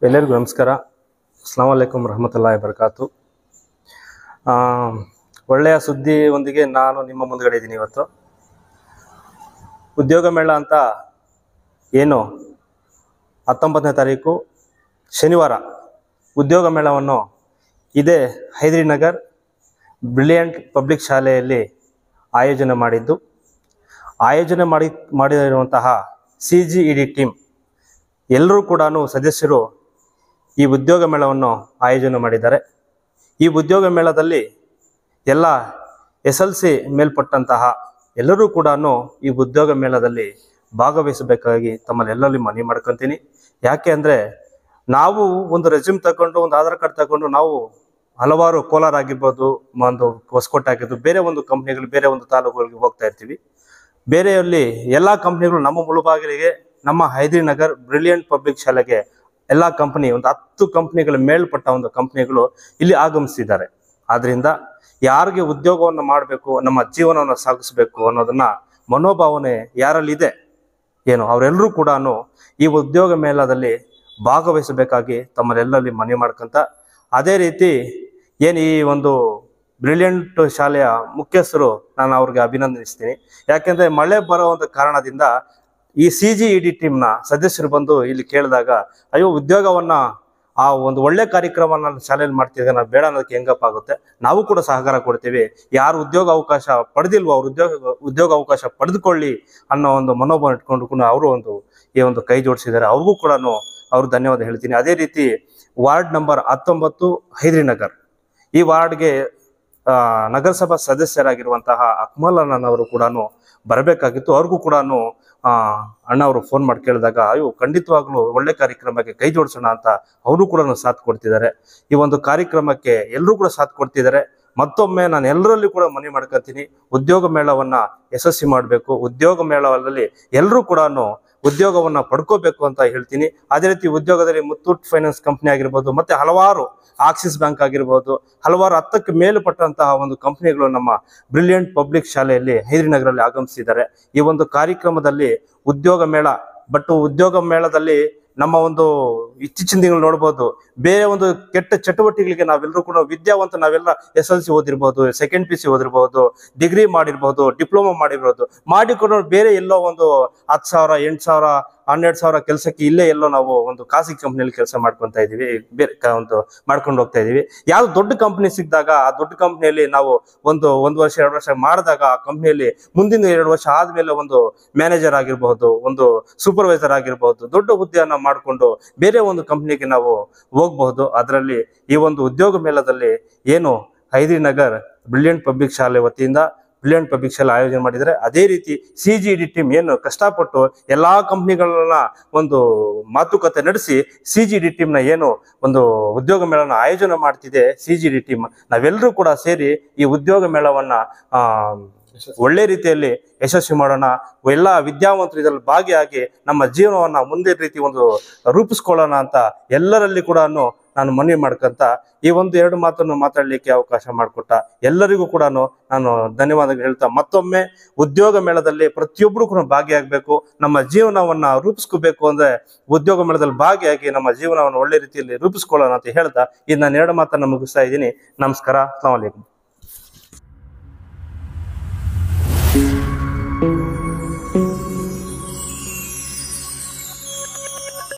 ಎಲ್ಲರಿಗೂ ನಮಸ್ಕಾರ ಅಸ್ಲಾಂ ವಲೈಕುಮ್ ರಹಮತುಲ್ಲಾಹಿ ಬರ್ಕಾತು ಆ, ಒಳ್ಳೆಯ ಸುದ್ದಿಯೊಂದಿಗೆ ನಾನು ನಿಮ್ಮ ಮುಂದ್ಗಡೆ ಇದ್ದೀನಿ ಇವತ್ತು ಉದ್ಯೋಗ ಮೇಳ ಅಂತ ಏನು ಹತ್ತೊಂಬತ್ತನೇ ತಾರೀಕು ಶನಿವಾರ ಉದ್ಯೋಗ ಮೇಳವನ್ನು ಇದೇ ಹೈದರಿನಗರ್ ಬ್ರಿಲಿಯಂಟ್ ಪಬ್ಲಿಕ್ ಶಾಲೆಯಲ್ಲಿ ಆಯೋಜನೆ ಮಾಡಿದ್ದು ಆಯೋಜನೆ ಮಾಡಿ ಮಾಡಿರುವಂತಹ C G E D team ಎಲ್ಲರೂ ಕೂಡ ಸದಸ್ಯರು ಈ ಉದ್ಯೋಗ ಮೇಳವನ್ನು ಆಯೋಜನೆ ಮಾಡಿದ್ದಾರೆ ಈ ಉದ್ಯೋಗ ಮೇಳದಲ್ಲಿ ಎಲ್ಲ ಎಸ್ ಎಲ್ ಸಿ ಮೇಲ್ಪಟ್ಟಂತಹ ಎಲ್ಲರೂ ಕೂಡ ಈ ಉದ್ಯೋಗ ಮೇಳದಲ್ಲಿ ಭಾಗವಹಿಸಬೇಕಾಗಿ ತಮ್ಮಲ್ಲೆಲ್ಲರಲ್ಲಿ ಮನವಿ ಮಾಡ್ಕೊತೀನಿ ಯಾಕೆ ಅಂದರೆ ನಾವು ಒಂದು ರೆಸ್ಯೂಮ್ ತಗೊಂಡು ಒಂದು ಆಧಾರ್ ಕಾರ್ಡ್ ತಗೊಂಡು ನಾವು ಹಲವಾರು ಕೋಲಾರ ಆಗಿರ್ಬೋದು ಒಂದು ಹೊಸಕೋಟೆ ಆಗಿರ್ಬೋದು ಬೇರೆ ಒಂದು ಕಂಪ್ನಿಗಳು ಬೇರೆ ಒಂದು ತಾಲೂಕುಗಳಿಗೆ ಹೋಗ್ತಾ ಇರ್ತೀವಿ ಬೇರೆಯಲ್ಲಿ ಎಲ್ಲ ಕಂಪ್ನಿಗಳು ನಮ್ಮ ಮುಳುಬಾಗಿಲಿಗೆ ನಮ್ಮ ಹೈದರಿನಗರ್ ಬ್ರಿಲಿಯಂಟ್ ಪಬ್ಲಿಕ್ ಶಾಲೆಗೆ ಎಲ್ಲ ಕಂಪನಿ ಒಂದು ಹತ್ತು ಕಂಪ್ನಿಗಳ ಮೇಲ್ಪಟ್ಟ ಒಂದು ಕಂಪ್ನಿಗಳು ಇಲ್ಲಿ ಆಗಮಿಸಿದ್ದಾರೆ ಆದ್ರಿಂದ ಯಾರಿಗೆ ಉದ್ಯೋಗವನ್ನು ಮಾಡಬೇಕು ನಮ್ಮ ಜೀವನವನ್ನು ಸಾಗಿಸಬೇಕು ಅನ್ನೋದನ್ನ ಮನೋಭಾವನೆ ಯಾರಲ್ಲಿದೆ ಏನು ಅವರೆಲ್ಲರೂ ಕೂಡ ಈ ಉದ್ಯೋಗ ಮೇಳದಲ್ಲಿ ಭಾಗವಹಿಸಬೇಕಾಗಿ ತಮ್ಮಲ್ಲೆಲ್ಲರಲ್ಲಿ ಮನವಿ ಮಾಡ್ಕೊಂತ ಅದೇ ರೀತಿ ಏನು ಈ ಒಂದು ಬ್ರಿಲಿಯಂಟ್ ಶಾಲೆಯ ಮುಖ್ಯಸ್ಥರು ನಾನು ಅವ್ರಿಗೆ ಅಭಿನಂದಿಸ್ತೀನಿ ಯಾಕೆಂದ್ರೆ ಮಳೆ ಬರೋ ಒಂದು ಕಾರಣದಿಂದ ಈ ಸಿ ಜಿ ಇ ಡಿ ಟೀಮ್ನ ಸದಸ್ಯರು ಬಂದು ಇಲ್ಲಿ ಕೇಳಿದಾಗ ಅಯ್ಯೋ ಉದ್ಯೋಗವನ್ನ ಆ ಒಂದು ಒಳ್ಳೆ ಕಾರ್ಯಕ್ರಮನ ನಾನು ಶಾಲೆಯಲ್ಲಿ ಮಾಡ್ತಿದ್ದೆ ನಾವು ಬೇಡ ಅನ್ನೋದಕ್ಕೆ ಹೆಂಗಪ್ಪ ಆಗುತ್ತೆ ನಾವು ಕೂಡ ಸಹಕಾರ ಕೊಡ್ತೀವಿ ಯಾರು ಉದ್ಯೋಗ ಅವಕಾಶ ಪಡೆದಿಲ್ವೋ ಅವ್ರು ಉದ್ಯೋಗ ಉದ್ಯೋಗ ಅವಕಾಶ ಪಡೆದುಕೊಳ್ಳಿ ಅನ್ನೋ ಒಂದು ಮನೋಭಾವ ಇಟ್ಕೊಂಡು ಕೂಡ ಅವರು ಒಂದು ಈ ಒಂದು ಕೈ ಜೋಡಿಸಿದ್ದಾರೆ ಅವ್ರಿಗೂ ಕೂಡ ಅವ್ರು ಧನ್ಯವಾದ ಹೇಳ್ತೀನಿ ಅದೇ ರೀತಿ ವಾರ್ಡ್ ನಂಬರ್ ಹತ್ತೊಂಬತ್ತು ಹೈದರಿನಗರ್ ಈ ವಾರ್ಡ್ಗೆ ಆ, ನಗರಸಭಾ ಸದಸ್ಯರಾಗಿರುವಂತಹ ಅಕ್ಮಲ್ ಅಣ್ಣನವರು ಕೂಡ ಬರಬೇಕಾಗಿತ್ತು ಅವ್ರಿಗೂ ಕೂಡ ಅಣ್ಣ ಅವರು ಫೋನ್ ಮಾಡಿ ಕೇಳಿದಾಗ ಅಯ್ಯೋ ಖಂಡಿತವಾಗ್ಲೂ ಒಳ್ಳೆ ಕಾರ್ಯಕ್ರಮಕ್ಕೆ ಕೈ ಜೋಡಿಸೋಣ ಅಂತ ಅವರು ಕೂಡ ಸಾಥ್ ಕೊಡ್ತಿದ್ದಾರೆ ಈ ಒಂದು ಕಾರ್ಯಕ್ರಮಕ್ಕೆ ಎಲ್ಲರೂ ಕೂಡ ಸಾಥ್ ಕೊಡ್ತಿದ್ದಾರೆ ಮತ್ತೊಮ್ಮೆ ನಾನು ಎಲ್ಲರಲ್ಲಿ ಕೂಡ ಮನವಿ ಮಾಡ್ಕೊತೀನಿ ಉದ್ಯೋಗ ಮೇಳವನ್ನ ಯಶಸ್ವಿ ಮಾಡಬೇಕು ಉದ್ಯೋಗ ಮೇಳದಲ್ಲಿ ಎಲ್ಲರೂ ಕೂಡ ಉದ್ಯೋಗವನ್ನ ಪಡ್ಕೋಬೇಕು ಅಂತ ಹೇಳ್ತೀನಿ ಅದೇ ರೀತಿ ಉದ್ಯೋಗದಲ್ಲಿ ಮುತ್ತೂಟ್ ಫೈನಾನ್ಸ್ ಕಂಪ್ನಿ ಆಗಿರ್ಬೋದು ಮತ್ತೆ ಹಲವಾರು ಆಕ್ಸಿಸ್ ಬ್ಯಾಂಕ್ ಆಗಿರ್ಬೋದು ಹಲವಾರು ಹತ್ತಕ್ಕೆ ಮೇಲ್ಪಟ್ಟಂತಹ ಒಂದು ಕಂಪನಿಗಳು ನಮ್ಮ ಬ್ರಿಲಿಯಂಟ್ ಪಬ್ಲಿಕ್ ಶಾಲೆಯಲ್ಲಿ ಹೈದರಿನಗರಲ್ಲಿ ಆಗಮಿಸಿದ್ದಾರೆ ಈ ಒಂದು ಕಾರ್ಯಕ್ರಮದಲ್ಲಿ ಉದ್ಯೋಗ ಮೇಳ ಬಟ್ ಉದ್ಯೋಗ ಮೇಳದಲ್ಲಿ ನಮ್ಮ ಒಂದು ಇತ್ತೀಚಿನ ದಿನಗಳು ನೋಡ್ಬೋದು ಬೇರೆ ಒಂದು ಕೆಟ್ಟ ಚಟುವಟಿಕೆಗಳಿಗೆ ನಾವೆಲ್ಲರೂ ಕೂಡ ವಿದ್ಯಾವಂತ ನಾವೆಲ್ಲ ಎಸ್ ಎಲ್ ಸಿ ಓದಿರ್ಬೋದು ಸೆಕೆಂಡ್ ಪಿ ಸಿ ಓದಿರ್ಬೋದು ಡಿಗ್ರಿ ಮಾಡಿರ್ಬೋದು ಡಿಪ್ಲೊಮಾ ಮಾಡಿರ್ಬೋದು ಮಾಡಿಕೊಂಡು ಬೇರೆ ಎಲ್ಲೋ ಒಂದು ಹತ್ತು ಸಾವಿರ ಎಂಟು ಸಾವಿರ ಹನ್ನೆರಡು ಸಾವಿರ ಕೆಲಸಕ್ಕೆ ಇಲ್ಲೇ ಎಲ್ಲೋ ನಾವು ಒಂದು ಖಾಸಗಿ ಕಂಪ್ನಿಯಲ್ಲಿ ಕೆಲಸ ಮಾಡ್ಕೊಂತ ಇದೀವಿ ಬೇರೆ ಕ- ಒಂದು ಮಾಡ್ಕೊಂಡು ಹೋಗ್ತಾ ಇದೀವಿ ಯಾವ್ದು ದೊಡ್ಡ ಕಂಪ್ನಿ ಸಿಕ್ಕಿದಾಗ ಆ ದೊಡ್ಡ ಕಂಪ್ನಿಯಲ್ಲಿ ನಾವು ಒಂದು ಒಂದು ವರ್ಷ ಎರಡು ವರ್ಷ ಮಾಡಿದಾಗ ಆ ಕಂಪ್ನಿಯಲ್ಲಿ ಮುಂದಿನ ಎರಡು ವರ್ಷ ಆದ್ಮೇಲೆ ಒಂದು ಮ್ಯಾನೇಜರ್ ಆಗಿರ್ಬಹುದು ಒಂದು ಸೂಪರ್ವೈಸರ್ ಆಗಿರ್ಬಹುದು ದೊಡ್ಡ ಹುದ್ದೆಯನ್ನ ಮಾಡಿಕೊಂಡು ಬೇರೆ ಒಂದು ಕಂಪ್ನಿಗೆ ನಾವು ಹೋಗಬಹುದು ಅದರಲ್ಲಿ ಈ ಒಂದು ಉದ್ಯೋಗ ಮೇಳದಲ್ಲಿ ಏನು ಹೈದರಿನಗರ್ ಬ್ರಿಲಿಯಂಟ್ ಪಬ್ಲಿಕ್ ಶಾಲೆ ವತಿಯಿಂದ ಬ್ರಿಲಿಯಂಟ್ ಪಬ್ಲಿಕ್ ಶಾಲೆ ಆಯೋಜನೆ ಮಾಡಿದರೆ ಅದೇ ರೀತಿ ಸಿ ಜಿ ಡಿ ಟೀಮ್ ಏನು ಕಷ್ಟಪಟ್ಟು ಎಲ್ಲಾ ಕಂಪ್ನಿಗಳನ್ನ ಒಂದು ಮಾತುಕತೆ ನಡೆಸಿ ಸಿ ಜಿ ಡಿ ಟೀಮ್ನ ಏನು ಒಂದು ಉದ್ಯೋಗ ಮೇಳನ ಆಯೋಜನೆ ಮಾಡ್ತಿದೆ ಸಿ ಜಿ ಡಿ ಟೀಮ್ ನಾವೆಲ್ಲರೂ ಕೂಡ ಸೇರಿ ಈ ಉದ್ಯೋಗ ಮೇಳವನ್ನ ಆ ಒಳ್ಳೆ ರೀತಿಯಲ್ಲಿ ಯಶಸ್ವಿ ಮಾಡೋಣ ಎಲ್ಲ ವಿದ್ಯಾವಂತರು ಇದರಲ್ಲಿ ಭಾಗಿಯಾಗಿ ನಮ್ಮ ಜೀವನವನ್ನ ಮುಂದೆ ರೀತಿ ಒಂದು ರೂಪಿಸ್ಕೊಳ್ಳೋಣ ಅಂತ ಎಲ್ಲರಲ್ಲಿ ಕೂಡ ನಾನು ಮನವಿ ಮಾಡ್ಕೊಂತ ಈ ಒಂದು ಎರಡು ಮಾತನ್ನು ಮಾತಾಡಲಿಕ್ಕೆ ಅವಕಾಶ ಮಾಡಿಕೊಟ್ಟ ಎಲ್ಲರಿಗೂ ಕೂಡ ನಾನು ಧನ್ಯವಾದಗಳು ಹೇಳ್ತಾ ಮತ್ತೊಮ್ಮೆ ಉದ್ಯೋಗ ಮೇಳದಲ್ಲಿ ಪ್ರತಿಯೊಬ್ಬರು ಕೂಡ ಭಾಗಿಯಾಗಬೇಕು ನಮ್ಮ ಜೀವನವನ್ನ ರೂಪಿಸ್ಕೋಬೇಕು ಅಂದ್ರೆ ಉದ್ಯೋಗ ಮೇಳದಲ್ಲಿ ಭಾಗಿಯಾಗಿ ನಮ್ಮ ಜೀವನವನ್ನು ಒಳ್ಳೆ ರೀತಿಯಲ್ಲಿ ರೂಪಿಸ್ಕೊಳ್ಳೋಣ ಅಂತ ಹೇಳ್ತಾ ಇದು ನಾನು ಎರಡು ಮಾತನ್ನು ಮುಗಿಸ್ತಾ ಇದ್ದೀನಿ ನಮಸ್ಕಾರ ಅಸ್ಲಾಂ ವಲೈಕುಂ